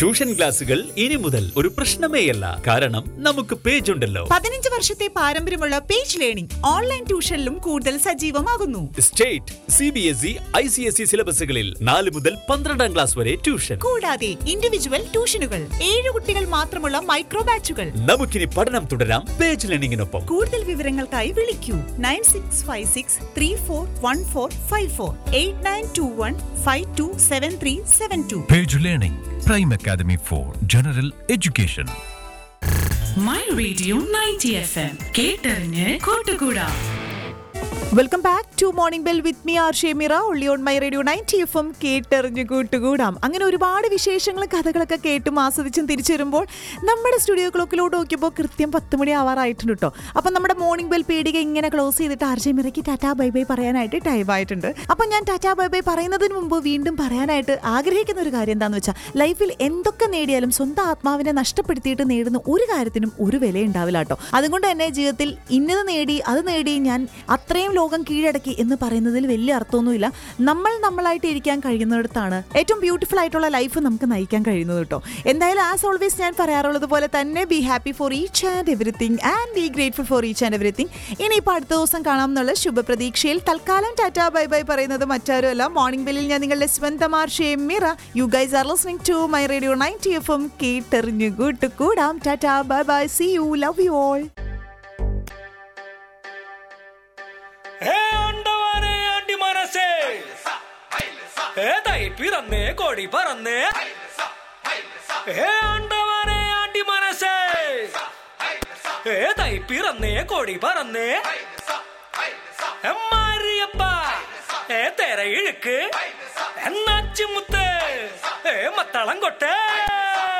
Tuition ക്ലാസുകൾ ഇനി മുതൽ ഒരു പ്രശ്നമേയല്ല കാരണം നമുക്ക് പേജ് ഉണ്ടല്ലോ പതിനഞ്ച് വർഷത്തെ പാരമ്പര്യമുള്ള പേജ് ലേണിംഗ് ഓൺലൈൻ ട്യൂഷനിലും കൂടുതൽ സജീവമാകുന്നു state C B S E I C S E സിലബസുകളിൽ നാല് മുതൽ പന്ത്രണ്ടാം ക്ലാസ് വരെ ട്യൂഷൻ കൂടാതെ ഇൻഡിവിജ്വൽ ട്യൂഷനുകൾ ഏഴ് കുട്ടികൾ മാത്രമുള്ള മൈക്രോ ബാച്ചുകൾ നമുക്കിനി പഠനം തുടരാം പേജ് ലേണിംഗിനൊപ്പം കൂടുതൽ വിവരങ്ങൾക്കായി വിളിക്കൂ nine six five six three four one four five four eight nine two one five two seven three seven two Page Learning, Prime Academy for General Education. My radio ninety F M കേട്ടറിഞ്ഞ് കൂട്ടുകൂടാ welcome back to morning bell with me R Shemira only on my radio ninety F M കേട്ടെറിഞ്ഞു കൂട്ടുകൂടാം അങ്ങനെ ഒരുപാട് വിശേഷങ്ങളും കഥകളൊക്കെ കേട്ടും ആസ്വദിച്ചും തിരിച്ചു വരുമ്പോൾ നമ്മുടെ സ്റ്റുഡിയോ ക്ലോക്കിലോട്ട് നോക്കിയപ്പോൾ കൃത്യം പത്ത് മണി ആവാറായിട്ടുണ്ട് കേട്ടോ അപ്പം നമ്മുടെ മോർണിംഗ് ബെൽ പീടിക ഇങ്ങനെ ക്ലോസ് ചെയ്തിട്ട് ആർ ഷെമിറയ്ക്ക് ടാറ്റാ ബൈ ബൈ പറയാനായിട്ട് ടൈം ആയിട്ടുണ്ട് അപ്പം ഞാൻ ടാറ്റാ ബൈ ബൈ പറയുന്നതിന് മുമ്പ് വീണ്ടും പറയാനായിട്ട് ആഗ്രഹിക്കുന്ന ഒരു കാര്യം എന്താണെന്ന് വെച്ചാൽ ലൈഫിൽ എന്തൊക്കെ നേടിയാലും സ്വന്തം ആത്മാവിനെ നഷ്ടപ്പെടുത്തിയിട്ട് നേടുന്ന ഒരു കാര്യത്തിനും ഒരു വില ഉണ്ടാവില്ല കേട്ടോ അതുകൊണ്ട് തന്നെ ജീവിതത്തിൽ ഇന്നത് നേടി അത് നേടി ഞാൻ അത്രയും ലോകം കീഴടക്കി എന്ന് പറയുന്നതിൽ വലിയ അർത്ഥമൊന്നുമില്ല നമ്മൾ നമ്മളായിട്ട് ഇരിക്കാൻ കഴിയുന്നിടത്താണ് ഏറ്റവും ബ്യൂട്ടിഫുൾ ആയിട്ടുള്ള ലൈഫ് നമുക്ക് നയിക്കാൻ കഴിയുന്നത് കേട്ടോ എന്തായാലും ആസ് ഓൾവേസ് ഞാൻ പറയാറുള്ളത് പോലെ തന്നെ be happy for each and everything and be grateful for each and everything ഇനിയിപ്പോൾ അടുത്ത ദിവസം കാണാം എന്നുള്ള ശുഭപ്രതീക്ഷയിൽ തൽക്കാലം ടാറ്റാ ബൈ ബൈ പറയുന്നത് മറ്റാരുമല്ല മോർണിംഗ് ബെല്ലിൽ ഞാൻ നിങ്ങളുടെ സ്വന്തം ആർഷയും മിറ you guys are listening to my radio ninety F M കേട്ടെറിഞ്ഞു കൂട്ട് കൂടാം tata bye bye see you love you all ഏ ആണ്ടവാനെ ആണ്ടി മനസ്സേ ഏ തൈ പിറന്നേ കൊടി പറന്നേ ഏ ആണ്ടവാനെ ആണ്ടി മനസ്സേ ഏ തൈ പിറന്നേ കൊടി പറന്നേ മാരിയപ്പ ഏ തെര ഇഴുക്ക് എന്നാച്ചുമുത്ത് ഏ മത്തളം കൊട്ടേ